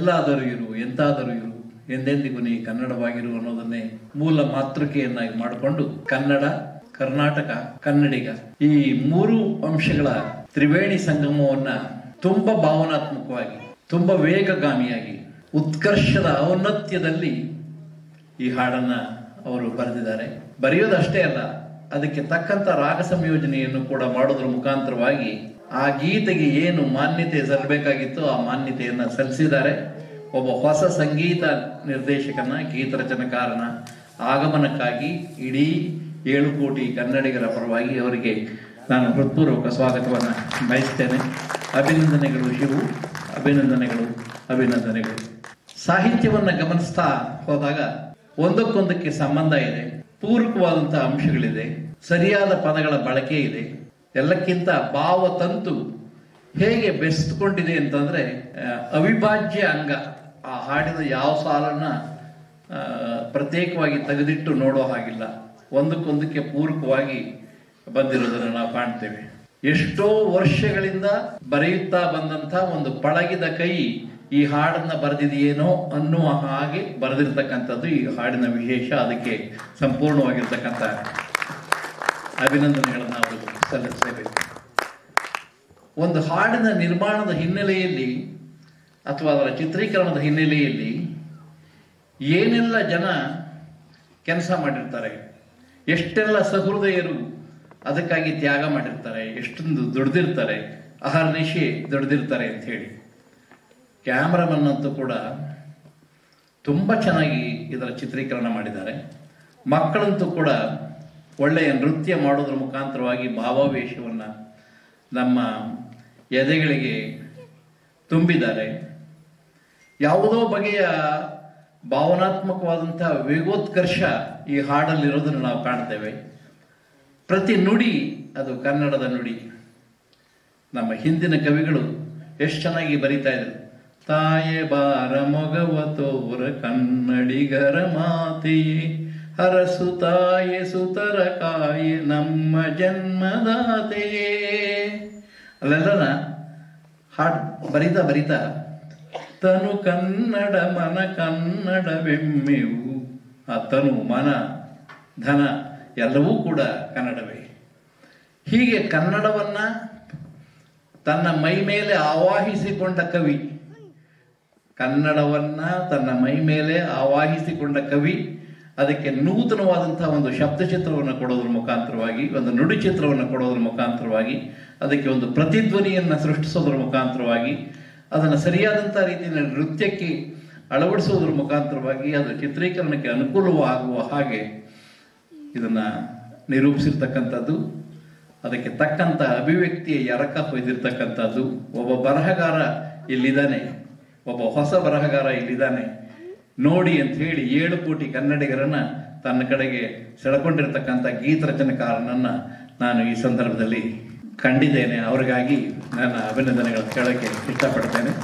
ಎಲ್ಲಾದರೂ ಇರು ಎಂತಾದರೂ ಇರು ಎಂದೆಂದಿಗೂ ನೀ ಕನ್ನಡವಾಗಿರು ಅನ್ನೋದನ್ನೇ ಮೂಲ ಮಾತೃಕೆಯನ್ನಾಗಿ ಮಾಡಿಕೊಂಡು ಕನ್ನಡ ಕರ್ನಾಟಕ ಕನ್ನಡಿಗ ಈ ಮೂರು ಅಂಶಗಳ ತ್ರಿವೇಣಿ ಸಂಗಮವನ್ನ ತುಂಬಾ ಭಾವನಾತ್ಮಕವಾಗಿ ತುಂಬಾ ವೇಗಗಾಮಿಯಾಗಿ ಉತ್ಕರ್ಷದ ಔನ್ನತ್ಯದಲ್ಲಿ ಈ ಹಾಡನ್ನ ಅವರು ಬರೆದಿದ್ದಾರೆ ಬರೆಯೋದಷ್ಟೇ ಅಲ್ಲ ಅದಕ್ಕೆ ತಕ್ಕಂತ ರಾಗ ಸಂಯೋಜನೆಯನ್ನು ಕೂಡ ಮಾಡೋದ್ರ ಮುಖಾಂತರವಾಗಿ ಆ ಗೀತೆಗೆ ಏನು ಮಾನ್ಯತೆ ಸಲ್ಲಬೇಕಾಗಿತ್ತು ಆ ಮಾನ್ಯತೆಯನ್ನ ಸಲ್ಲಿಸಿದ್ದಾರೆ ಒಬ್ಬ ಹೊಸ ಸಂಗೀತ ನಿರ್ದೇಶಕನ ಗೀತ ರಚನಕಾರನ ಆಗಮನಕ್ಕಾಗಿ ಇಡೀ ಏಳು ಕೋಟಿ ಕನ್ನಡಿಗರ ಪರವಾಗಿ ಅವರಿಗೆ ನಾನು ಹೃತ್ಪೂರ್ವಕ ಸ್ವಾಗತವನ್ನು ಬಯಸ್ತೇನೆ ಅಭಿನಂದನೆಗಳು ಶಿವು ಅಭಿನಂದನೆಗಳು ಅಭಿನಂದನೆಗಳು ಸಾಹಿತ್ಯವನ್ನ ಗಮನಿಸ್ತಾ ಹೋದಾಗ ಒಂದಕ್ಕೊಂದಕ್ಕೆ ಸಂಬಂಧ ಇದೆ ಪೂರಕವಾದಂತಹ ಅಂಶಗಳಿದೆ ಸರಿಯಾದ ಪದಗಳ ಬಳಕೆ ಇದೆ ಎಲ್ಲಕ್ಕಿಂತ ಭಾವತಂತು ಹೇಗೆ ಬೆರೆಸ್ಕೊಂಡಿದೆ ಅಂತಂದ್ರೆ ಆ, ಅವಿಭಾಜ್ಯ ಅಂಗ ಆ ಹಾಡಿನ ಯಾವ ಸಾಲನ್ನ ಆ, ಪ್ರತ್ಯೇಕವಾಗಿ ತೆಗೆದಿಟ್ಟು ನೋಡೋ ಹಾಗಿಲ್ಲ ಒಂದಕ್ಕೊಂದಕ್ಕೆ ಪೂರಕವಾಗಿ ಬಂದಿರೋದನ್ನು ನಾವು ಕಾಣ್ತೇವೆ ಎಷ್ಟೋ ವರ್ಷಗಳಿಂದ ಬರೆಯುತ್ತಾ ಬಂದಂತ ಒಂದು ಪಳಗಿದ ಕೈ ಈ ಹಾಡನ್ನ ಬರೆದಿದೆಯೇನೋ ಅನ್ನುವ ಹಾಗೆ ಬರೆದಿರ್ತಕ್ಕಂಥದ್ದು ಈ ಹಾಡಿನ ವಿಶೇಷ ಅದಕ್ಕೆ ಸಂಪೂರ್ಣವಾಗಿರ್ತಕ್ಕಂಥ ಅಭಿನಂದನೆಗಳನ್ನು ಅವರು ಸಲ್ಲಿಸಬೇಕು ಒಂದು ಹಾಡಿನ ನಿರ್ಮಾಣದ ಹಿನ್ನೆಲೆಯಲ್ಲಿ ಅಥವಾ ಅದರ ಚಿತ್ರೀಕರಣದ ಹಿನ್ನೆಲೆಯಲ್ಲಿ ಏನೆಲ್ಲ ಜನ ಕೆಲಸ ಮಾಡಿರ್ತಾರೆ ಎಷ್ಟೆಲ್ಲ ಸಹೃದಯರು ಅದಕ್ಕಾಗಿ ತ್ಯಾಗ ಮಾಡಿರ್ತಾರೆ ಎಷ್ಟೊಂದು ದುಡ್ದಿರ್ತಾರೆ ಅಹರ್ನಿಶಿ ದುಡ್ದಿರ್ತಾರೆ ಅಂತ ಹೇಳಿ ಕ್ಯಾಮ್ರಾಮನ್ ಅಂತೂ ಕೂಡ ತುಂಬ ಚೆನ್ನಾಗಿ ಇದರ ಚಿತ್ರೀಕರಣ ಮಾಡಿದ್ದಾರೆ ಮಕ್ಕಳಂತೂ ಕೂಡ ಒಳ್ಳೆಯ ನೃತ್ಯ ಮಾಡೋದ್ರ ಮುಖಾಂತರವಾಗಿ ಭಾವಾವೇಶವನ್ನು ನಮ್ಮ ಎದೆಗಳಿಗೆ ತುಂಬಿದ್ದಾರೆ ಯಾವುದೋ ಬಗೆಯ ಭಾವನಾತ್ಮಕವಾದಂತಹ ವೇಗೋತ್ಕರ್ಷ ಈ ಹಾಡಲ್ಲಿರೋದನ್ನು ನಾವು ಕಾಣ್ತೇವೆ ಪ್ರತಿ ನುಡಿ ಅದು ಕನ್ನಡದ ನುಡಿ ನಮ್ಮ ಹಿಂದಿನ ಕವಿಗಳು ಎಷ್ಟು ಚೆನ್ನಾಗಿ ಬರಿತಾ ಇದ್ರು ತಾಯೆ ಬಾರ ಮೊಗವ ತೋರ ಕನ್ನಡಿಗರ ಮಾತೆಯೇ ಹರಸು ತಾಯೆ ಸುತರ ಕಾಯೆ ನಮ್ಮ ಜನ್ಮದಾತೆಯೇ ಅಲ್ಲೆಲ್ಲನ ಹಾಡ್ ಬರಿತಾ ಬರಿತಾ ತನು ಕನ್ನಡ ಮನ ಕನ್ನಡವೆಮ್ಮೆವು ಆ ತನು ಮನ ಧನ ಎಲ್ಲವೂ ಕೂಡ ಕನ್ನಡವೇ ಹೀಗೆ ಕನ್ನಡವನ್ನ ತನ್ನ ಮೈ ಮೇಲೆ ಆವಾಹಿಸಿಕೊಂಡ ಕವಿ ಕನ್ನಡವನ್ನ ತನ್ನ ಮೈ ಮೇಲೆ ಆವಾಹಿಸಿಕೊಂಡ ಕವಿ ಅದಕ್ಕೆ ನೂತನವಾದಂತಹ ಒಂದು ಶಬ್ದಚಿತ್ರವನ್ನು ಕೊಡೋದ್ರ ಮುಖಾಂತರವಾಗಿ ಒಂದು ನುಡಿ ಚಿತ್ರವನ್ನು ಕೊಡೋದ್ರ ಮುಖಾಂತರವಾಗಿ ಅದಕ್ಕೆ ಒಂದು ಪ್ರತಿಧ್ವನಿಯನ್ನು ಸೃಷ್ಟಿಸೋದ್ರ ಮುಖಾಂತರವಾಗಿ ಅದನ್ನು ಸರಿಯಾದಂಥ ರೀತಿಯ ನೃತ್ಯಕ್ಕೆ ಅಳವಡಿಸೋದ್ರ ಮುಖಾಂತರವಾಗಿ ಅದರ ಚಿತ್ರೀಕರಣಕ್ಕೆ ಅನುಕೂಲವಾಗುವ ಹಾಗೆ ಇದನ್ನ ನಿರೂಪಿಸಿರ್ತಕ್ಕಂಥದ್ದು ಅದಕ್ಕೆ ತಕ್ಕಂತ ಅಭಿವ್ಯಕ್ತಿಯ ಎರಕ ಹೊಯ್ದಿರ್ತಕ್ಕಂಥದ್ದು ಒಬ್ಬ ಬರಹಗಾರ ಇಲ್ಲಿದ್ದಾನೆ ಒಬ್ಬ ಹೊಸ ಬರಹಗಾರ ಇಲ್ಲಿದ್ದಾನೆ ನೋಡಿ ಅಂತ ಹೇಳಿ ಏಳು ಕೋಟಿ ಕನ್ನಡಿಗರನ್ನ ತನ್ನ ಕಡೆಗೆ ಸೆಳೆಕೊಂಡಿರ್ತಕ್ಕಂಥ ಗೀತ ರಚನೆಕಾರನನ್ನ ನಾನು ಈ ಸಂದರ್ಭದಲ್ಲಿ ಕಂಡಿದ್ದೇನೆ ಅವರಿಗಾಗಿ ನನ್ನ ಅಭಿನಂದನೆಗಳನ್ನು ಕೇಳಕ್ಕೆ ಇಷ್ಟಪಡ್ತೇನೆ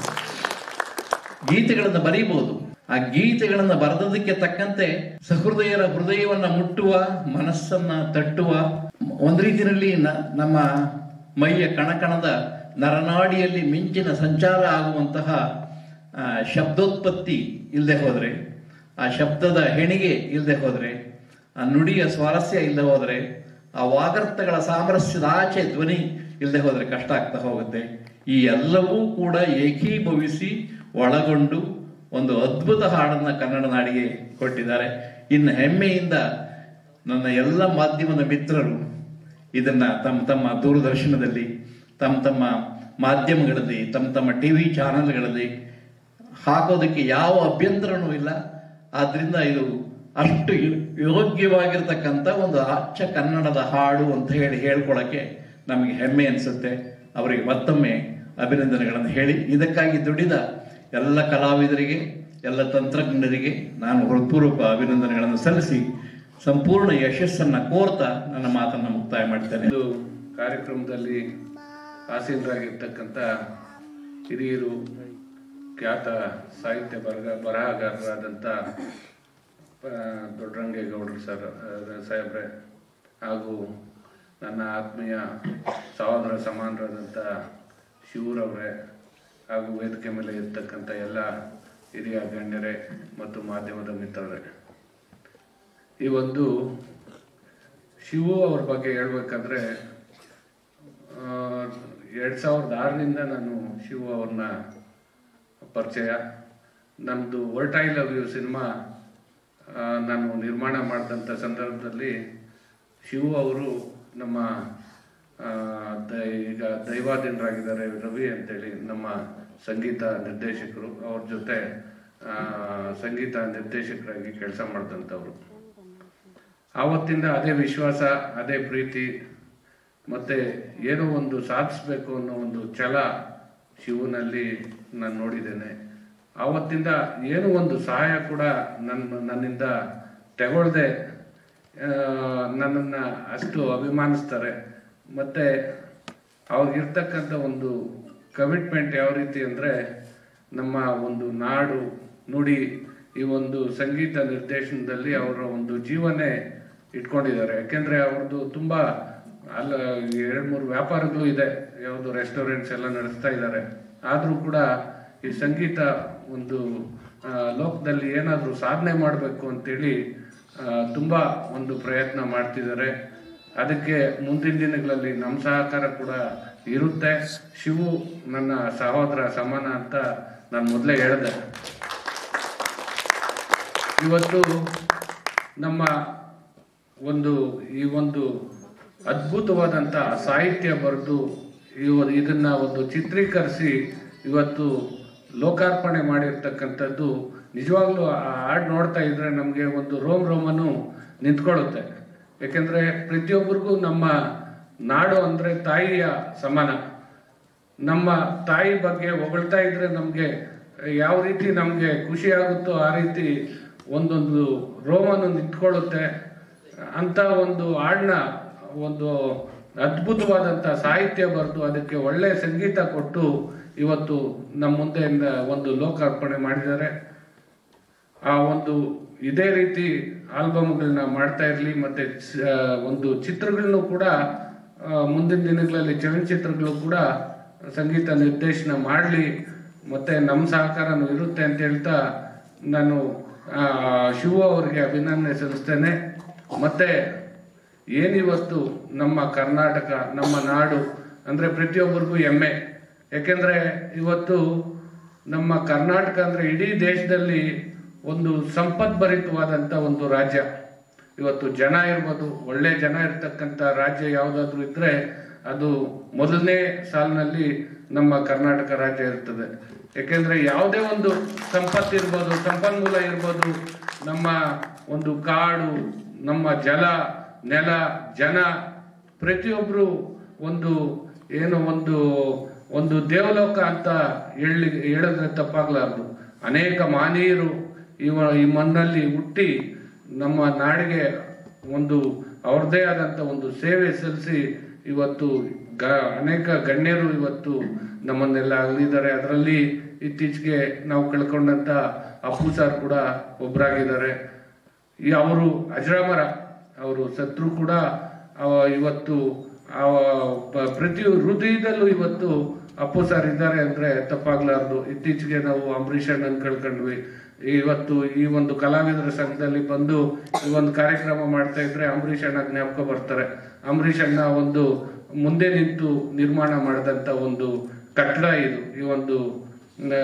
ಗೀತೆಗಳನ್ನು ಬರೀಬಹುದು ಆ ಗೀತೆಗಳನ್ನು ಬರೆದದಕ್ಕೆ ತಕ್ಕಂತೆ ಸಹೃದಯರ ಹೃದಯವನ್ನ ಮುಟ್ಟುವ ಮನಸ್ಸನ್ನ ತಟ್ಟುವ ಒಂದು ರೀತಿಯಲ್ಲಿ ನ- ನಮ್ಮ ಮೈಯ ಕಣಕಣದ ನರನಾಡಿಯಲ್ಲಿ ಮಿಂಚಿನ ಸಂಚಾರ ಆಗುವಂತಹ ಆ, ಶಬ್ದೋತ್ಪತ್ತಿ ಇಲ್ಲದೆ ಹೋದ್ರೆ ಆ ಶಬ್ದದ ಹೆಣಿಗೆ ಇಲ್ಲದೆ ಹೋದ್ರೆ ಆ ನುಡಿಯ ಸ್ವಾರಸ್ಯ ಇಲ್ಲದೆ ಹೋದ್ರೆ ಆ ವಾಗರ್ಥಗಳ ಸಾಮರಸ್ಯದ ಆಚೆ ಧ್ವನಿ ಇಲ್ಲದೆ ಹೋದ್ರೆ ಕಷ್ಟ ಆಗ್ತಾ ಹೋಗುತ್ತೆ ಈ ಎಲ್ಲವೂ ಕೂಡ ಏಕೀಭವಿಸಿ ಒಳಗೊಂಡು ಒಂದು ಅದ್ಭುತ ಹಾಡನ್ನ ಕನ್ನಡ ನಾಡಿಗೆ ಕೊಟ್ಟಿದ್ದಾರೆ ಇನ್ನು ಹೆಮ್ಮೆಯಿಂದ ನನ್ನ ಎಲ್ಲ ಮಾಧ್ಯಮದ ಮಿತ್ರರು ಇದನ್ನ ತಮ್ಮ ತಮ್ಮ ದೂರದರ್ಶನದಲ್ಲಿ ತಮ್ಮ ತಮ್ಮ ಮಾಧ್ಯಮಗಳಲ್ಲಿ ತಮ್ಮ ತಮ್ಮ ಟಿವಿ ಚಾನೆಲ್ಗಳಲ್ಲಿ ಹಾಕೋದಕ್ಕೆ ಯಾವ ಅಭ್ಯಂತರನೂ ಇಲ್ಲ ಆದ್ರಿಂದ ಇದು ಅಷ್ಟು ಯೋ- ಯೋಗ್ಯವಾಗಿರ್ತಕ್ಕಂಥ ಒಂದು ಅಚ್ಚ ಕನ್ನಡದ ಹಾಡು ಅಂತ ಹೇಳಿ ಹೇಳ್ಕೊಳಕ್ಕೆ ನಮಗೆ ಹೆಮ್ಮೆ ಅನಿಸುತ್ತೆ ಅವರಿಗೆ ಮತ್ತೊಮ್ಮೆ ಅಭಿನಂದನೆಗಳನ್ನು ಹೇಳಿ ಇದಕ್ಕಾಗಿ ದುಡಿದ ಎಲ್ಲ ಕಲಾವಿದರಿಗೆ ಎಲ್ಲ ತಂತ್ರಜ್ಞರಿಗೆ ನಾನು ಹೃತ್ಪೂರ್ವಕ ಅಭಿನಂದನೆಗಳನ್ನು ಸಲ್ಲಿಸಿ ಸಂಪೂರ್ಣ ಯಶಸ್ಸನ್ನ ಕೋರ್ತಾ ನನ್ನ ಮಾತನ್ನು ಮುಕ್ತಾಯ ಮಾಡ್ತೇನೆ ಇದು ಕಾರ್ಯಕ್ರಮದಲ್ಲಿ ಹಾಸೀನರಾಗಿರ್ತಕ್ಕಂಥ ಹಿರಿಯರು ಖ್ಯಾತ ಸಾಹಿತ್ಯ ಬರಹ ಬರಹಗಾರರಾದಂಥ ಆ, ದೊಡ್ಡರಂಗೇಗೌಡರು ಸರ್ ಆ, ಸಾಹೇಬ್ರೆ ಹಾಗೂ ನನ್ನ ಆತ್ಮೀಯ ಸಹೋದರ ಸಮಾನರಾದಂಥ ಶಿವರವ್ರೆ ಹಾಗೂ ವೇದಿಕೆ ಮೇಲೆ ಇರ್ತಕ್ಕಂಥ ಎಲ್ಲ ಹಿರಿಯ ಗಣ್ಯರೇ ಮತ್ತು ಮಾಧ್ಯಮದ ಮಿತ್ರರೇ ಈ ಒಂದು ಶಿವು ಅವ್ರ ಬಗ್ಗೆ ಹೇಳ್ಬೇಕಂದ್ರೆ ಎರಡು ಸಾವಿರದ ಆರರಿಂದ ನಾನು ಶಿವು ಅವ್ರನ್ನ ಪರಿಚಯ ನಮ್ಮದು ವರ್ಟ್ ಐ ಲವ್ ಯು ಸಿನಿಮಾ ನಾನು ನಿರ್ಮಾಣ ಮಾಡಿದಂಥ ಸಂದರ್ಭದಲ್ಲಿ ಶಿವು ಅವರು ನಮ್ಮ ಆ, ದ- ಈಗ ದೈವಾಧೀನರಾಗಿದ್ದಾರೆ ರವಿ ಅಂತೇಳಿ ನಮ್ಮ ಸಂಗೀತ ನಿರ್ದೇಶಕರು ಅವ್ರ ಜೊತೆ ಆ, ಸಂಗೀತ ನಿರ್ದೇಶಕರಾಗಿ ಕೆಲಸ ಮಾಡಿದಂಥವ್ರು ಆವತ್ತಿಂದ ಅದೇ ವಿಶ್ವಾಸ ಅದೇ ಪ್ರೀತಿ ಮತ್ತೆ ಏನೋ ಒಂದು ಸಾಧಿಸ್ಬೇಕು ಅನ್ನೋ ಒಂದು ಛಲ ಶಿವನಲ್ಲಿ ನಾನು ನೋಡಿದ್ದೇನೆ ಆವತ್ತಿಂದ ಏನೋ ಒಂದು ಸಹಾಯ ಕೂಡ ನನ್ನ ನನ್ನಿಂದ ತಗೊಳ್ದೆ ನನ್ನನ್ನು ಅಷ್ಟು ಅಭಿಮಾನಿಸ್ತಾರೆ ಮತ್ತೆ ಅವ್ರಿಗಿರ್ತಕ್ಕಂಥ ಒಂದು ಕಮಿಟ್ಮೆಂಟ್ ಯಾವ ರೀತಿ ಅಂದರೆ ನಮ್ಮ ಒಂದು ನಾಡು ನುಡಿ ಈ ಒಂದು ಸಂಗೀತ ನಿರ್ದೇಶನದಲ್ಲಿ ಅವರ ಒಂದು ಜೀವನೇ ಇಟ್ಕೊಂಡಿದ್ದಾರೆ ಯಾಕೆಂದ್ರೆ ಅವ್ರದ್ದು ತುಂಬಾ ಅಲ್ಲ ಎರಡು ಮೂರು ವ್ಯಾಪಾರಗಳು ಇದೆ ಯಾವುದು ರೆಸ್ಟೋರೆಂಟ್ಸ್ ಎಲ್ಲ ನಡೆಸ್ತಾ ಇದ್ದಾರೆ ಆದರೂ ಕೂಡ ಈ ಸಂಗೀತ ಒಂದು ಆ, ಲೋಕದಲ್ಲಿ ಏನಾದರೂ ಸಾಧನೆ ಮಾಡಬೇಕು ಅಂತೇಳಿ ಆ, ತುಂಬಾ ಒಂದು ಪ್ರಯತ್ನ ಮಾಡ್ತಿದ್ದಾರೆ ಅದಕ್ಕೆ ಮುಂದಿನ ದಿನಗಳಲ್ಲಿ ನಮ್ಮ ಸಹಕಾರ ಕೂಡ ಇರುತ್ತೆ ಶಿವು ನನ್ನ ಸಹೋದರ ಸಮಾನ ಅಂತ ನಾನು ಮೊದಲೇ ಹೇಳಿದೆ ಇವತ್ತು ನಮ್ಮ ಒಂದು ಈ ಒಂದು ಅದ್ಭುತವಾದಂಥ ಸಾಹಿತ್ಯ ಬರೆದು ಇವ ಇದನ್ನ ಒಂದು ಚಿತ್ರೀಕರಿಸಿ ಇವತ್ತು ಲೋಕಾರ್ಪಣೆ ಮಾಡಿರ್ತಕ್ಕಂಥದ್ದು ನಿಜವಾಗ್ಲೂ ಆ ಹಾಡು ನೋಡ್ತಾ ಇದ್ರೆ ನಮಗೆ ಒಂದು ರೋಮ್ ರೋಮನು ನಿಂತ್ಕೊಳ್ಳುತ್ತೆ ಯಾಕೆಂದ್ರೆ ಪ್ರತಿಯೊಬ್ಬರಿಗೂ ನಮ್ಮ ನಾಡು ಅಂದ್ರೆ ತಾಯಿಯ ಸಮಾನ ನಮ್ಮ ತಾಯಿ ಬಗ್ಗೆ ಹೊಗಳ್ತಾ ಇದ್ರೆ ನಮಗೆ ಯಾವ ರೀತಿ ನಮಗೆ ಖುಷಿ ಆಗುತ್ತೋ ಆ ರೀತಿ ಒಂದೊಂದು ರೋಮನು ನಿಂತ್ಕೊಳ್ಳುತ್ತೆ ಅಂತ ಒಂದು ಹಾಡನ್ನ ಒಂದು ಅದ್ಭುತವಾದಂಥ ಸಾಹಿತ್ಯ ಬರೆದು ಅದಕ್ಕೆ ಒಳ್ಳೆ ಸಂಗೀತ ಕೊಟ್ಟು ಇವತ್ತು ನಮ್ಮ ಮುಂದೆಯಿಂದ ಒಂದು ಲೋಕಾರ್ಪಣೆ ಮಾಡಿದ್ದಾರೆ ಆ ಒಂದು ಇದೇ ರೀತಿ ಆಲ್ಬಮ್ಗಳನ್ನ ಮಾಡ್ತಾ ಇರಲಿ ಮತ್ತೆ ಸ- ಒಂದು ಚಿತ್ರಗಳನ್ನು ಕೂಡ ಆ, ಮುಂದಿನ ದಿನಗಳಲ್ಲಿ ಚಲನಚಿತ್ರಗಳು ಕೂಡ ಸಂಗೀತ ನಿರ್ದೇಶನ ಮಾಡಲಿ ಮತ್ತೆ ನಮ್ಮ ಸಹಕಾರನೂ ಇರುತ್ತೆ ಅಂತ ಹೇಳ್ತಾ ನಾನು ಆ, ಶಿವು ಅವರಿಗೆ ಅಭಿನಂದನೆ ಸಲ್ಲಿಸ್ತೇನೆ ಮತ್ತೆ ಏನಿವತ್ತು ನಮ್ಮ ಕರ್ನಾಟಕ ನಮ್ಮ ನಾಡು ಅಂದ್ರೆ ಪ್ರತಿಯೊಬ್ಬರಿಗೂ ಹೆಮ್ಮೆ ಯಾಕೆಂದ್ರೆ ಇವತ್ತು ನಮ್ಮ ಕರ್ನಾಟಕ ಅಂದ್ರೆ ಇಡೀ ದೇಶದಲ್ಲಿ ಒಂದು ಸಂಪದ್ಭರಿತವಾದಂತ ಒಂದು ರಾಜ್ಯ ಇವತ್ತು ಜನ ಇರ್ಬೋದು ಒಳ್ಳೆ ಜನ ಇರ್ತಕ್ಕಂಥ ರಾಜ್ಯ ಯಾವುದಾದ್ರೂ ಇದ್ರೆ ಅದು ಮೊದಲನೇ ಸಾಲಿನಲ್ಲಿ ನಮ್ಮ ಕರ್ನಾಟಕ ರಾಜ್ಯ ಇರ್ತದೆ ಯಾಕೆಂದ್ರೆ ಯಾವುದೇ ಒಂದು ಸಂಪತ್ತು ಇರ್ಬೋದು ಸಂಪನ್ಮೂಲ ಇರ್ಬೋದು ನಮ್ಮ ಒಂದು ಕಾಡು ನಮ್ಮ ಜಲ ನೆಲ ಜನ ಪ್ರತಿಯೊಬ್ರು ಒಂದು ಏನು ಒಂದು ಒಂದು ದೇವಲೋಕ ಅಂತ ಹೇಳಿ ಹೇಳಿದ್ರೆ ತಪ್ಪಾಗ್ಲಾರ್ದು ಅನೇಕ ಮಾನೀಯರು ಇವ ಈ ಮಣ್ಣಲ್ಲಿ ಹುಟ್ಟಿ ನಮ್ಮ ನಾಡಿಗೆ ಒಂದು ಅವ್ರದ್ದೇ ಆದಂತ ಒಂದು ಸೇವೆ ಸಲ್ಲಿಸಿ ಇವತ್ತು ಗ ಅನೇಕ ಗಣ್ಯರು ಇವತ್ತು ನಮ್ಮನ್ನೆಲ್ಲ ಅಗಲಿದ್ದಾರೆ ಅದರಲ್ಲಿ ಇತ್ತೀಚೆಗೆ ನಾವು ಕಳ್ಕೊಂಡಂತ ಅಪ್ಪು ಸರ್ ಕೂಡ ಒಬ್ಬರಾಗಿದ್ದಾರೆ ಈ ಅವರು ಅಜರಾಮರ ಅವರು ಸತ್ರು ಕೂಡ ಅವ ಇವತ್ತು ಅವ ಪ- ಪ್ರತಿ ಹೃದಯದಲ್ಲೂ ಇವತ್ತು ಅಪ್ಪು ಸರ್ ಇದ್ದಾರೆ ಅಂದ್ರೆ ತಪ್ಪಾಗ್ಲಾರ್ದು ಇತ್ತೀಚೆಗೆ ನಾವು ಅಂಬರೀಷ್ ಅಣ್ಣನ್ ಕಳ್ಕೊಂಡ್ವಿ ಇವತ್ತು ಈ ಒಂದು ಕಲಾವಿದರ ಸಂಘದಲ್ಲಿ ಬಂದು ಈ ಒಂದು ಕಾರ್ಯಕ್ರಮ ಮಾಡ್ತಾ ಇದ್ರೆ ಅಂಬರೀಷ್ ಅಣ್ಣ ಜ್ಞಾಪಕ ಬರ್ತಾರೆ ಅಂಬರೀಷ್ ಅಣ್ಣ ಒಂದು ಮುಂದೆ ನಿಂತು ನಿರ್ಮಾಣ ಮಾಡಿದಂತ ಒಂದು ಕಟ್ಟಡ ಇದು ಈ ಒಂದು ಆ,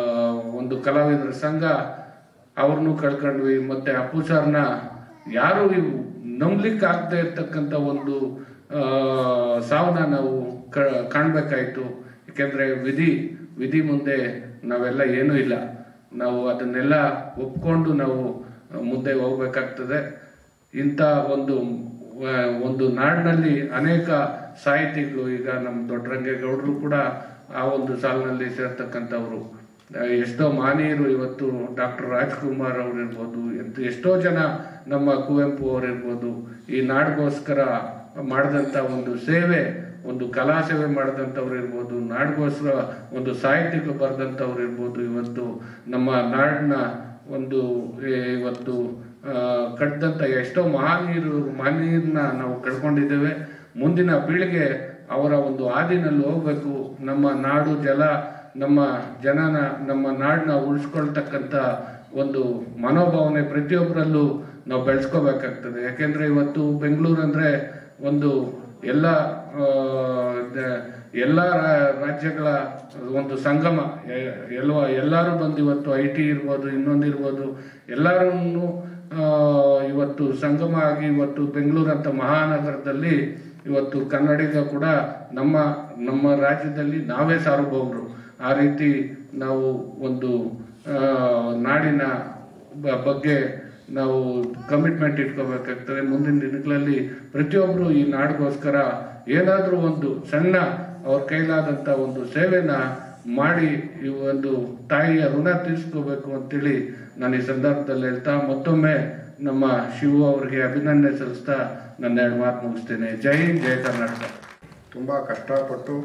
ಒಂದು ಕಲಾವಿದರ ಸಂಘ ಅವ್ರನ್ನೂ ಕಳ್ಕೊಂಡ್ವಿ ಮತ್ತೆ ಅಪ್ಪು ಸರ್ನ ಯಾರು ಇವು ನಂಬ್ಲಿಕ್ಕೆ ಆಗದೆ ಇರ್ತಕ್ಕಂಥ ಒಂದು ಆ, ಸಾವನ್ನ ನಾವು ಕ- ಕಾಣ್ಬೇಕಾಯ್ತು ಯಾಕೆಂದ್ರೆ ವಿಧಿ ವಿಧಿ ಮುಂದೆ ನಾವೆಲ್ಲ ಏನೂ ಇಲ್ಲ ನಾವು ಅದನ್ನೆಲ್ಲ ಒಪ್ಕೊಂಡು ನಾವು ಮುಂದೆ ಹೋಗ್ಬೇಕಾಗ್ತದೆ ಇಂಥ ಒಂದು ಆ, ಒಂದು ನಾಡಿನಲ್ಲಿ ಅನೇಕ ಸಾಹಿತಿಗಳು ಈಗ ನಮ್ಮ ದೊಡ್ಡರಂಗೇಗೌಡರು ಕೂಡ ಆ ಒಂದು ಸಾಲಿನಲ್ಲಿ ಸೇರ್ತಕ್ಕಂಥವ್ರು ಆ, ಎಷ್ಟೋ ಮಾನೀಯರು ಇವತ್ತು ಡಾಕ್ಟರ್ ರಾಜ್ಕುಮಾರ್ ಅವ್ರು ಇರ್ಬೋದು ಎಂತ- ಎಷ್ಟೋ ಜನ ನಮ್ಮ ಕುವೆಂಪು ಅವ್ರು ಇರ್ಬೋದು ಈ ನಾಡಿಗೋಸ್ಕರ ಮಾಡಿದಂಥ ಒಂದು ಸೇವೆ ಒಂದು ಕಲಾ ಸೇವೆ ಮಾಡಿದಂಥವ್ರು ಇರ್ಬೋದು ನಾಡಿಗೋಸ್ಕರ ಒಂದು ಸಾಹಿತ್ಯಕ್ಕೆ ಬರೆದಂಥವ್ರು ಇರ್ಬೋದು ಇವತ್ತು ನಮ್ಮ ನಾಡಿನ ಒಂದು ಏ, ಇವತ್ತು ಆ, ಕಟ್ಟಿದಂಥ ಎಷ್ಟೋ ಮಹಾನೀರು ಮಹಾನೀರ್ನ ನಾವು ಕಳ್ಕೊಂಡಿದ್ದೇವೆ ಮುಂದಿನ ಪೀಳಿಗೆ ಅವರ ಒಂದು ಹಾದಿನಲ್ಲಿ ಹೋಗ್ಬೇಕು ನಮ್ಮ ನಾಡು ಜಲ ನಮ್ಮ ಜನನ ನಮ್ಮ ನಾಡನ್ನ ಉಳಿಸ್ಕೊಳ್ತಕ್ಕಂಥ ಒಂದು ಮನೋಭಾವನೆ ಪ್ರತಿಯೊಬ್ಬರಲ್ಲೂ ನಾವು ಬೆಳೆಸ್ಕೋಬೇಕಾಗ್ತದೆ ಯಾಕೆಂದ್ರೆ ಇವತ್ತು ಬೆಂಗಳೂರು ಅಂದ್ರೆ ಒಂದು ಎಲ್ಲ ಆ, ದ- ಎಲ್ಲ ರಾ- ರಾಜ್ಯಗಳ ಒಂದು ಸಂಗಮ ಎ- ಎಲ್ಲವ ಎಲ್ಲರೂ ಬಂದು ಇವತ್ತು ಐ ಟಿ ಇರ್ಬೋದು ಇನ್ನೊಂದು ಇರ್ಬೋದು ಎಲ್ಲರನ್ನು ಆ, ಇವತ್ತು ಸಂಗಮ ಆಗಿ ಇವತ್ತು ಬೆಂಗಳೂರು ಅಂತ ಮಹಾನಗರದಲ್ಲಿ ಇವತ್ತು ಕನ್ನಡಿಗ ಕೂಡ ನಮ್ಮ ನಮ್ಮ ರಾಜ್ಯದಲ್ಲಿ ನಾವೇ ಸಾರ್ವಭೌಮರು ಆ ರೀತಿ ನಾವು ಒಂದು ಆ, ನಾಡಿನ ಬ- ಬಗ್ಗೆ ನಾವು ಕಮಿಟ್ಮೆಂಟ್ ಇಟ್ಕೋಬೇಕಾಗ್ತದೆ ಮುಂದಿನ ದಿನಗಳಲ್ಲಿ ಪ್ರತಿಯೊಬ್ಬರು ಈ ನಾಡಿಗೋಸ್ಕರ ಏನಾದರೂ ಒಂದು ಸಣ್ಣ ಅವ್ರ ಕೈಲಾದಂಥ ಒಂದು ಸೇವೆನ ಮಾಡಿ ಈ ಒಂದು ತಾಯಿಯ ಋಣ ತೀರಿಸ್ಕೋಬೇಕು ಅಂತೇಳಿ ನಾನು ಈ ಸಂದರ್ಭದಲ್ಲಿ ಹೇಳ್ತಾ ಮತ್ತೊಮ್ಮೆ ನಮ್ಮ ಶಿವು ಅವರಿಗೆ ಅಭಿನಂದನೆ ಸಲ್ಲಿಸ್ತಾ ನನ್ನ ಎರಡು ಮಾತು ಮುಗಿಸ್ತೇನೆ ಜೈ ಹಿಂದ್ ಜೈ ಕರ್ನಾಟಕ ತುಂಬ ಕಷ್ಟಪಟ್ಟು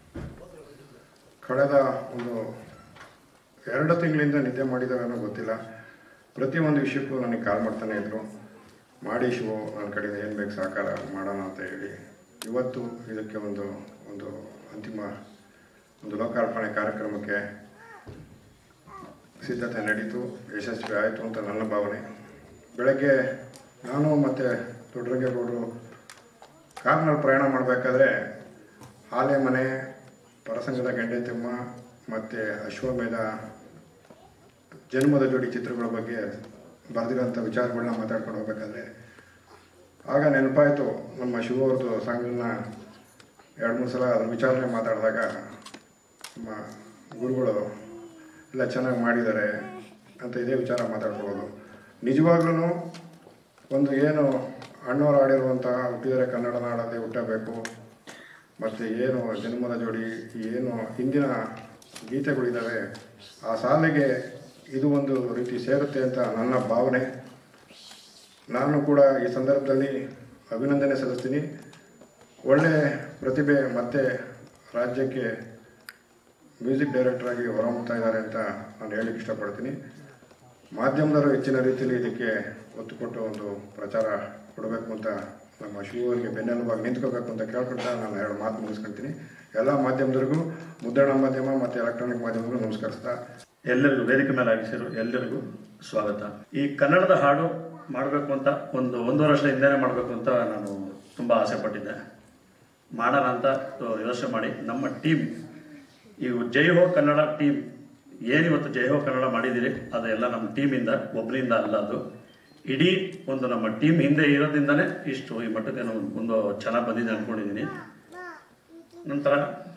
ಕಳೆದ ಒಂದು ಎರಡು ತಿಂಗಳಿಂದ ನಿದ್ದೆ ಮಾಡಿದಾವೇನೋ ಗೊತ್ತಿಲ್ಲ ಪ್ರತಿಯೊಂದು ವಿಷಯಕ್ಕೂ ನನಗೆ ಕಾಲ್ ಮಾಡ್ತಾನೆ ಇದ್ರು ಮಾಡಿ ಶಿವು ನನ್ನ ಕಡೆಯಿಂದ ಏನು ಬೇಕು ಸಹಕಾರ ಮಾಡೋಣ ಅಂತ ಹೇಳಿ ಇವತ್ತು ಇದಕ್ಕೆ ಒಂದು ಒಂದು ಅಂತಿಮ ಒಂದು ಲೋಕಾರ್ಪಣೆ ಕಾರ್ಯಕ್ರಮಕ್ಕೆ ಸಿದ್ಧತೆ ನಡೀತು ಯಶಸ್ವಿ ಆಯಿತು ಅಂತ ನನ್ನ ಭಾವನೆ ಬೆಳಗ್ಗೆ ನಾನು ಮತ್ತು ದೊಡ್ಡರಂಗೇಗೌಡರು ಕಾರ್ನಲ್ಲಿ ಪ್ರಯಾಣ ಮಾಡಬೇಕಾದ್ರೆ ಆಲೆ ಮನೆ ಪರಸಂಗದ ಗಂಡೆತಿಮ್ಮ ಮತ್ತು ಅಶ್ವಮೇಧ ಜನ್ಮದ ಜೋಡಿ ಚಿತ್ರಗಳ ಬಗ್ಗೆ ಬರೆದಿರೋಂಥ ವಿಚಾರಗಳನ್ನ ಮಾತಾಡ್ಕೊಂಡು ಹೋಗ್ಬೇಕಾದ್ರೆ ಆಗ ನೆನಪಾಯಿತು ನಮ್ಮ ಶಿವ ಅವ್ರದ್ದು ಸಾಂಗನ್ನ ಎರಡು ಮೂರು ಸಲ ಅದ್ರ ವಿಚಾರಣೆ ಮಾತಾಡಿದಾಗ ನಮ್ಮ ಗುರುಗಳು ಎಲ್ಲ ಚೆನ್ನಾಗಿ ಮಾಡಿದ್ದಾರೆ ಅಂತ ಇದೇ ವಿಚಾರ ಮಾತಾಡ್ಕೊಳ್ಳೋದು ನಿಜವಾಗ್ಲೂ ಒಂದು ಏನು ಅಣ್ಣವ್ರು ಆಡಿರುವಂಥ ಹುಟ್ಟಿದರೆ ಕನ್ನಡ ನಾಡಲ್ಲಿ ಹುಟ್ಟಬೇಕು ಮತ್ತು ಏನು ಜನ್ಮದ ಜೋಡಿ ಏನು ಹಿಂದಿನ ಗೀತೆಗಳಿದ್ದಾವೆ ಆ ಸಾಲಿಗೆ ಇದು ಒಂದು ರೀತಿ ಸೇರುತ್ತೆ ಅಂತ ನನ್ನ ಭಾವನೆ ನಾನು ಕೂಡ ಈ ಸಂದರ್ಭದಲ್ಲಿ ಅಭಿನಂದನೆ ಸಲ್ಲಿಸ್ತೀನಿ ಒಳ್ಳೆ ಪ್ರತಿಭೆ ಮತ್ತೆ ರಾಜ್ಯಕ್ಕೆ ಮ್ಯೂಸಿಕ್ ಡೈರೆಕ್ಟರ್ ಆಗಿ ಹೊರಹೊಮ್ತಾ ಇದ್ದಾರೆ ಅಂತ ನಾನು ಹೇಳಲಿಕ್ಕೆ ಇಷ್ಟಪಡ್ತೀನಿ ಮಾಧ್ಯಮದವರು ಹೆಚ್ಚಿನ ರೀತಿಯಲ್ಲಿ ಇದಕ್ಕೆ ಒತ್ತು ಕೊಟ್ಟು ಒಂದು ಪ್ರಚಾರ ಕೊಡಬೇಕು ಅಂತ ನಮ್ಮ ಶಿವರಿಗೆ ಬೆನ್ನೆಲುಬಾಗಿ ನಿಂತ್ಕೋಬೇಕು ಅಂತ ಕೇಳ್ಕೊಳ್ತಾ ನಾನು ಎರಡು ಮಾತು ಮುಗಿಸ್ಕೊಳ್ತೀನಿ ಎಲ್ಲ ಮಾಧ್ಯಮದವ್ರಿಗೂ ಮುದ್ರಣ ಮಾಧ್ಯಮ ಮತ್ತು ಎಲೆಕ್ಟ್ರಾನಿಕ್ ಮಾಧ್ಯಮಗಳಿಗೂ ನಮಸ್ಕರಿಸ್ತಾ ಎಲ್ಲರಿಗೂ ವೇದಿಕೆ ಮೇಲೆ ಆಗಿಸಿರು ಎಲ್ಲರಿಗೂ ಸ್ವಾಗತ ಈ ಕನ್ನಡದ ಹಾಡು ಮಾಡಬೇಕು ಅಂತ ಒಂದು ಒಂದೂವರೆ ವರ್ಷ ಹಿಂದೆನೇ ಮಾಡಬೇಕು ಅಂತ ನಾನು ತುಂಬ ಆಸೆ ಪಟ್ಟಿದ್ದೆ ಮಾಡೋಣ ಅಂತ ಯೋಚನೆ ಮಾಡಿ ನಮ್ಮ ಟೀಮ್ ಈ ಜೈ ಹೋ ಕನ್ನಡ ಟೀಮ್ ಏನಿವತ್ತು ಜೈ ಹೋ ಕನ್ನಡ ಮಾಡಿದ್ದೀರಿ ಅದೆಲ್ಲ ನಮ್ಮ ಟೀಮಿಂದ ಒಬ್ಬರಿಂದ ಅಲ್ಲ ಅದು ಇಡೀ ಒಂದು ನಮ್ಮ ಟೀಮ್ ಹಿಂದೆ ಇರೋದ್ರಿಂದನೇ ಇಷ್ಟು ಈ ಮಟ್ಟಕ್ಕೆ ನಾನು ಒಂದು ಚೆನ್ನಾಗಿ ಬಂದಿದೆ ಅಂದ್ಕೊಂಡಿದ್ದೀನಿ ನಂತರ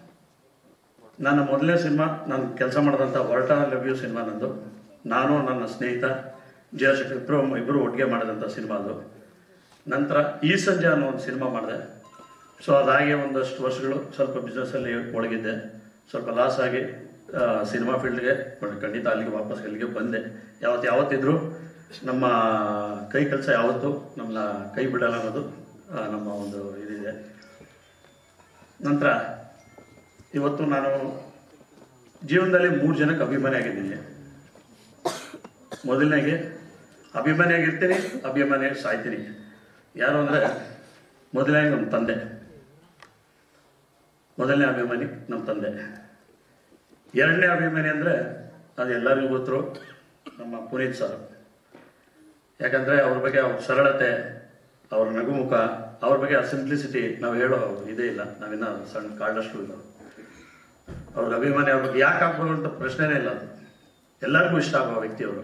ನನ್ನ ಮೊದಲನೇ ಸಿನಿಮಾ ನಾನು ಕೆಲಸ ಮಾಡಿದಂಥ ಹೊರಟ ಲವ್ ಯು ಸಿನಿಮಾ ನಂದು ನಾನು ನನ್ನ ಸ್ನೇಹಿತ ಜಯ ಶೆಟ್ಟಿ ಇಬ್ಬರು ಇಬ್ಬರು ಒಟ್ಟಿಗೆ ಮಾಡಿದಂಥ ಸಿನಿಮಾ ಅದು ನಂತರ ಈ ಸಂಜೆ ಅನ್ನೋ ಒಂದು ಸಿನಿಮಾ ಮಾಡಿದೆ ಸೊ ಅದಾಗೆ ಒಂದಷ್ಟು ವರ್ಷಗಳು ಸ್ವಲ್ಪ ಬಿಸ್ನೆಸ್ಸಲ್ಲಿ ಒಳಗಿದ್ದೆ ಸ್ವಲ್ಪ ಲಾಸ್ ಆಗಿ ಸಿನಿಮಾ ಫೀಲ್ಡ್ಗೆ ಖಂಡಿತ ಅಲ್ಲಿಗೆ ವಾಪಸ್ ಅಲ್ಲಿಗೆ ಬಂದೆ ಯಾವತ್ತು ಯಾವತ್ತಿದ್ರು ನಮ್ಮ ಕೈ ಕೆಲಸ ಯಾವತ್ತು ನಮ್ಮನ್ನ ಕೈ ಬಿಡಲ್ಲ ಅನ್ನೋದು ಆ, ನಮ್ಮ ಒಂದು ಇದಿದೆ ನಂತರ ಇವತ್ತು ನಾನು ಜೀವನದಲ್ಲಿ ಮೂರು ಜನಕ್ಕೆ ಅಭಿಮಾನಿ ಆಗಿದ್ದೀನಿ ಮೊದಲನೇಗೆ ಅಭಿಮಾನಿಯಾಗಿರ್ತೀನಿ ಅಭಿಮಾನಿಯಾಗಿ ಸಾಯ್ತೀನಿ ಯಾರು ಅಂದರೆ ಮೊದಲನೇ ನಮ್ಮ ತಂದೆ ಮೊದಲನೇ ಅಭಿಮಾನಿ ನಮ್ಮ ತಂದೆ ಎರಡನೇ ಅಭಿಮಾನಿ ಅಂದರೆ ಅದು ಎಲ್ಲರಿಗೂ ಗೊತ್ತರು ನಮ್ಮ ಪುನೀತ್ ಸರ್ ಯಾಕಂದರೆ ಅವ್ರ ಬಗ್ಗೆ ಅವ್ರ ಸರಳತೆ ಅವ್ರ ನಗುಮುಖ ಅವ್ರ ಬಗ್ಗೆ ಆ ಸಿಂಪ್ಲಿಸಿಟಿ ನಾವು ಹೇಳೋ ಇದೇ ಇಲ್ಲ ನಾವಿನ್ನ ಸಣ್ಣ ಕಾಳಷ್ಟು ಇಲ್ಲ ಅವ್ರಿಗೆ ಅಭಿಮಾನಿ ಅವ್ರ ಬಗ್ಗೆ ಯಾಕೆ ಆಗ್ಬೋದು ಅಂತ ಪ್ರಶ್ನೆನೇ ಇಲ್ಲ ಅದು ಎಲ್ಲರಿಗೂ ಇಷ್ಟ ಆಗೋ ವ್ಯಕ್ತಿ ಅವರು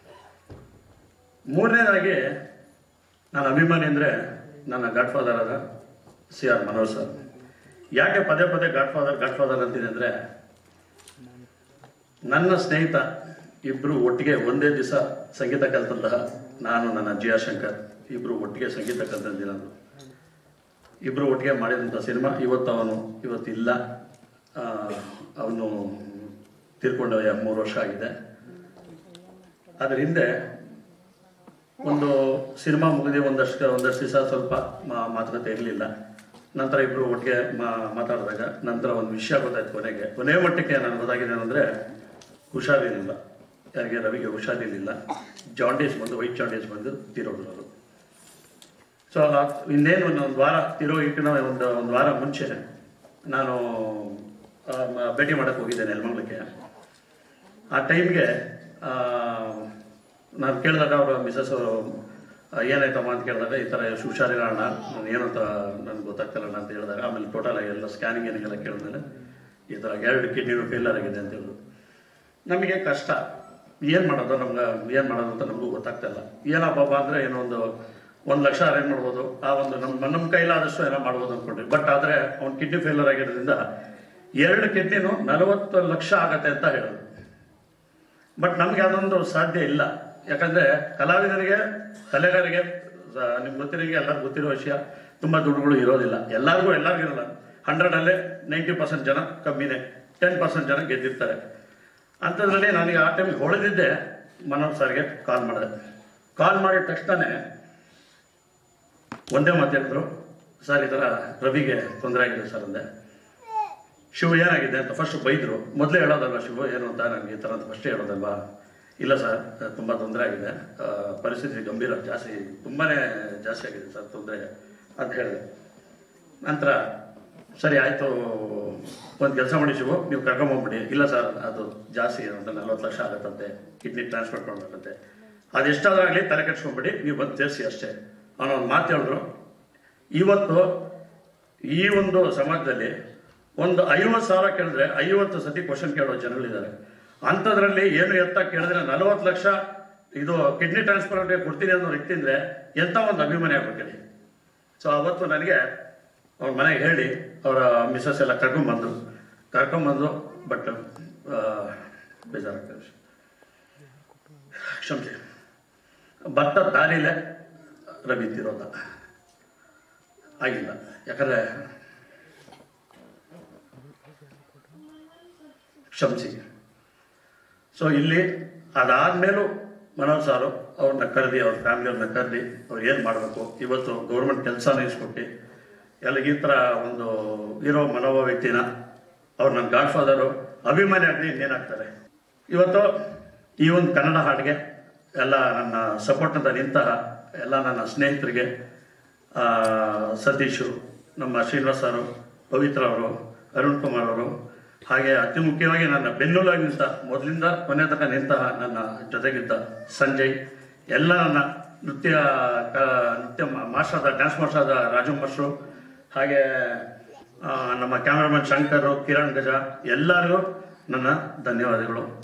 ಮೂರನೇದಾಗಿ ನನ್ನ ಅಭಿಮಾನಿ ಅಂದರೆ ನನ್ನ ಗಾಡ್ ಫಾದರ್ ಆದ ಸಿ ಆರ್ ಮನೋಜ್ ಸರ್ ಯಾಕೆ ಪದೇ ಪದೇ ಗಾಡ್ ಫಾದರ್ ಗಾಡ್ ಫಾದರ್ ಅಂತೀನಿ ಅಂದರೆ ನನ್ನ ಸ್ನೇಹಿತ ಇಬ್ಬರು ಒಟ್ಟಿಗೆ ಒಂದೇ ದಿವಸ ಸಂಗೀತ ಕಲಿತಂತಹ ನಾನು ನನ್ನ ಜಿ ಆರ್ ಶಂಕರ್ ಇಬ್ಬರು ಒಟ್ಟಿಗೆ ಸಂಗೀತ ಕಲಿತಂದಿಲ್ಲ ನಾನು ಇಬ್ಬರು ಒಟ್ಟಿಗೆ ಮಾಡಿದಂಥ ಸಿನಿಮಾ ಇವತ್ತು ಅವನು ಇವತ್ತಿಲ್ಲ ಆ, ಅವನು ತೀರ್ಕೊಂಡು ಮೂರು ವರ್ಷ ಆಗಿದೆ ಅದರ ಹಿಂದೆ ಒಂದು ಸಿನಿಮಾ ಮುಗಿದು ಒಂದಷ್ಟು ಒಂದಷ್ಟು ದಿವಸ ಸ್ವಲ್ಪ ಮಾ- ಮಾತುಕತೆ ಇರಲಿಲ್ಲ ನಂತರ ಇಬ್ಬರು ಒಟ್ಟಿಗೆ ಮಾ ಮಾತಾಡಿದಾಗ ನಂತರ ಒಂದು ವಿಷಯ ಗೊತ್ತಾಯ್ತು ಕೊನೆಗೆ ಕೊನೆ ಮಟ್ಟಕ್ಕೆ ನಾನು ಗೊತ್ತಾಗಿದೆ ಅಂದರೆ ಹುಷಾರಿರಲಿಲ್ಲ ಯಾರಿಗೆ ರವಿಗೆ ಹುಷಾರಿರಲಿಲ್ಲ ಜಾಂಡೀಸ್ ಬಂದು ವೈಟ್ ಜಾಂಡೀಸ್ ಬಂದು ತೀರೋದ್ರು ಅವರು ಸೊ ಇನ್ನೇನು ಒಂದು ವಾರ ತಿರೋಗಿಕ್ಕಿನ ಒಂದು ಒಂದು ವಾರ ಮುಂಚೆ ನಾನು ಆ, ಮ- ಭೇಟಿ ಮಾಡಕ್ಕೆ ಹೋಗಿದ್ದೆ ನೆಲಮಂಗ್ಲಕ್ಕೆ ಆ ಟೈಮ್ಗೆ ನಾನು ಕೇಳಿದಾಗ ಅವರು ಮಿಸಸ್ ಅವರು ಏನಾಯ್ತಮ್ಮ ಅಂತ ಕೇಳಿದಾಗ ಈ ಥರ ಹುಷಾರಿಲ್ಲ ಅಣ್ಣ ನಾನು ಏನು ಅಂತ ನನಗೆ ಗೊತ್ತಾಗ್ತಿಲ್ಲ ಅಣ್ಣ ಅಂತ ಹೇಳಿದಾಗ ಆಮೇಲೆ ಟೋಟಲ್ ಆಗಿ ಎಲ್ಲ ಸ್ಕ್ಯಾನಿಂಗ್ ಏನಿಗೆಲ್ಲ ಕೇಳಿದ್ಮೇಲೆ ಈ ಥರ ಎರಡು ಕಿಡ್ನಿನೂ ಫೇಲರ್ ಆಗಿದೆ ಅಂತ ಹೇಳಿದ್ರು ನಮಗೆ ಕಷ್ಟ ಏನು ಮಾಡೋದು ನಮ್ಗೆ ಏನು ಮಾಡೋದು ಅಂತ ನಮಗೂ ಗೊತ್ತಾಗ್ತಿಲ್ಲ ಏನಪ್ಪ ಅಂದರೆ ಏನೋ ಒಂದು ಒಂದು ಲಕ್ಷ ಅರೇಂಜ್ ಮಾಡ್ಬೋದು ಆ ಒಂದು ನಮ್ಮ ನಮ್ಮ ಕೈಲಾದಷ್ಟು ಏನೋ ಮಾಡ್ಬೋದು ಅಂದ್ಕೊಂಡ್ರಿ ಬಟ್ ಆದರೆ ಅವ್ನು ಕಿಡ್ನಿ ಫೇಲರ್ ಆಗಿರೋದ್ರಿಂದ ಎರಡು ಕಿಡ್ನಿನೂ ನಲವತ್ತು ಲಕ್ಷ ಆಗತ್ತೆ ಅಂತ ಹೇಳೋದು ಬಟ್ ನಮ್ಗೆ ಅದೊಂದು ಸಾಧ್ಯ ಇಲ್ಲ ಯಾಕಂದ್ರೆ ಕಲಾವಿದರಿಗೆ ಕಲೆಗಾರಿಗೆ ನಿಮ್ಗೆ ಗೊತ್ತಿರೋರಿಗೆ ಎಲ್ಲರಿಗೂ ಗೊತ್ತಿರೋ ವಿಷಯ ತುಂಬ ದುಡ್ಡುಗಳು ಇರೋದಿಲ್ಲ ಎಲ್ಲರಿಗೂ ಎಲ್ಲರಿಗೂ ಇರಲ್ಲ ಹಂಡ್ರೆಡಲ್ಲೇ ನೈಂಟಿ ಪರ್ಸೆಂಟ್ ಜನ ಕಮ್ಮಿನೇ ಟೆನ್ ಪರ್ಸೆಂಟ್ ಜನ ಗೆದ್ದಿರ್ತಾರೆ ಅಂಥದ್ರಲ್ಲಿ ನನಗೆ ಆ ಟೈಮಿಗೆ ಹೊಳೆದಿದ್ದೆ ಮನೋಜ್ ಸರ್ಗೆ ಕಾಲ್ ಮಾಡಿದೆ ಕಾಲ್ ಮಾಡಿದ ತಕ್ಷಣನೇ ಒಂದೇ ಮಾತು ಹೇಳಿದ್ರು ಸರ್ ಈ ಥರ ರವಿಗೆ ತೊಂದರೆ ಆಗಿದೆ ಸರ್ ಅಂದೆ ಶಿವ ಏನಾಗಿದೆ ಅಂತ ಫಸ್ಟ್ ಬೈದ್ರು ಮೊದಲೇ ಹೇಳೋದಲ್ವಾ ಶಿವ ಏನು ಅಂತ ನನಗೆ ಈ ಥರ ಅಂತ ಫಸ್ಟೇ ಹೇಳೋದಲ್ವಾ ಇಲ್ಲ ಸರ್ ತುಂಬ ತೊಂದರೆ ಆಗಿದೆ ಆ, ಪರಿಸ್ಥಿತಿ ಗಂಭೀರ ಜಾಸ್ತಿ ತುಂಬಾ ಜಾಸ್ತಿ ಆಗಿದೆ ಸರ್ ತೊಂದರೆ ಅಂತ ಹೇಳಿದೆ ನಂತರ ಸರಿ ಆಯಿತು ಒಂದು ಕೆಲಸ ಮಾಡಿ ಶಿವು ನೀವು ಕರ್ಕೊಂಬಂದ್ಬಿಡಿ ಇಲ್ಲ ಸರ್ ಅದು ಜಾಸ್ತಿ ಏನು ಅಂತ ನಲ್ವತ್ತು ಲಕ್ಷ ಆಗತ್ತಂತೆ ಕಿಡ್ನಿ ಟ್ರಾನ್ಸ್ಫರ್ ಮಾಡಬೇಕಂತೆ ಅದೆಷ್ಟಾದಾಗಲಿ ತಲೆ ಕೆಡ್ಸ್ಕೊಂಬಿಡಿ ನೀವು ಬಂದು ಸೇರಿಸಿ ಅಷ್ಟೇ ಅವನು ಒಂದು ಮಾತು ಹೇಳಿದ್ರು ಇವತ್ತು ಈ ಒಂದು ಸಮಾಜದಲ್ಲಿ ಒಂದು ಐವತ್ತು ಸಾವಿರ ಕೇಳಿದ್ರೆ ಐವತ್ತು ಸತಿ ಕ್ವಶನ್ ಕೇಳೋ ಜನಗಳಿದ್ದಾರೆ ಅಂಥದ್ರಲ್ಲಿ ಏನು ಎತ್ತ ಕೇಳಿದ್ರೆ ನಲವತ್ತು ಲಕ್ಷ ಇದು ಕಿಡ್ನಿ ಟ್ರಾನ್ಸ್ಪ್ಲಾಂಟ್ಗೆ ಕೊಡ್ತೀನಿ ಅನ್ನೋ ವ್ಯಕ್ತಿ ಅಂದ್ರೆ ಎಂಥ ಒಂದು ಅಭಿಮಾನಿ ಆಗ್ಬೇಕಲ್ಲಿ ಸೊ ಅವತ್ತು ನನಗೆ ಅವ್ರ ಮನೆಗೆ ಹೇಳಿ ಅವರ ಮಿಸ್ಸಸ್ ಎಲ್ಲ ಕರ್ಕೊಂಬಂದು ಕರ್ಕೊಂಬಂದು ಬಟ್ ಬೇಜಾರಾಗ್ತದೆ ಕ್ಷಮಿಸಿ ಭತ್ತ ದಾರಿಲೇ ರವಿ ತಿರೋದ ಆಗಿಲ್ಲ ಯಾಕಂದ್ರೆ ಕ್ಷಮಿಸಿ ಸೊ ಇಲ್ಲಿ ಅದಾದ್ಮೇಲೂ ಮನೋಜ್ ಸಾರು ಅವ್ರನ್ನ ಕರೆದಿ ಅವ್ರ ಫ್ಯಾಮಿಲಿಯವ್ರನ್ನ ಕರೆದಿ ಅವ್ರು ಏನು ಮಾಡಬೇಕು ಇವತ್ತು ಗೌರ್ಮೆಂಟ್ ಕೆಲಸ ನಿಲ್ಲಿಸ್ಕೊಟ್ಟು ಎಲ್ಲ ಈ ಥರ ಒಂದು ಇರೋ ಮನೋಭಾವ ವ್ಯಕ್ತಿನ ಅವ್ರು ನನ್ನ ಗಾಡ್ ಫಾದರು ಅಭಿಮಾನಿ ಆಗಲಿ ಇನ್ನೇನಾಗ್ತಾರೆ ಇವತ್ತು ಈ ಒಂದು ಕನ್ನಡ ಹಾಡಿಗೆ ಎಲ್ಲ ನನ್ನ ಸಪೋರ್ಟ್ ಅಂತ ನಿಂತಹ ಎಲ್ಲ ನನ್ನ ಸ್ನೇಹಿತರಿಗೆ ಆ, ಸತೀಶು ನಮ್ಮ ಶ್ರೀನಿವಾಸ್ ಅವರು ಪವಿತ್ರ ಅವರು ಅರುಣ್ ಕುಮಾರ್ ಅವರು ಹಾಗೆ ಅತಿ ಮುಖ್ಯವಾಗಿ ನನ್ನ ಬೆನ್ನುಲಾಗಿ ನಿಂತ ಮೊದಲಿಂದ ಕೊನೆ ತನಕ ನಿಂತಹ ನನ್ನ ಜೊತೆಗಿದ್ದ ಸಂಜಯ್ ಎಲ್ಲ ನನ್ನ ನೃತ್ಯ ಕ- ನೃತ್ಯ ಮಾಸ್ಟರ್ ಆದ ಡ್ಯಾನ್ಸ್ ಮಾಸ್ಟರ್ ಆದ ರಾಜು ಮಾಸ್ಟ್ರು ಹಾಗೆ ಆ, ನಮ್ಮ ಕ್ಯಾಮ್ರಾಮನ್ ಶಂಕರ್ ಕಿರಣ್ ಗಜ ಎಲ್ಲರಿಗೂ ನನ್ನ ಧನ್ಯವಾದಗಳು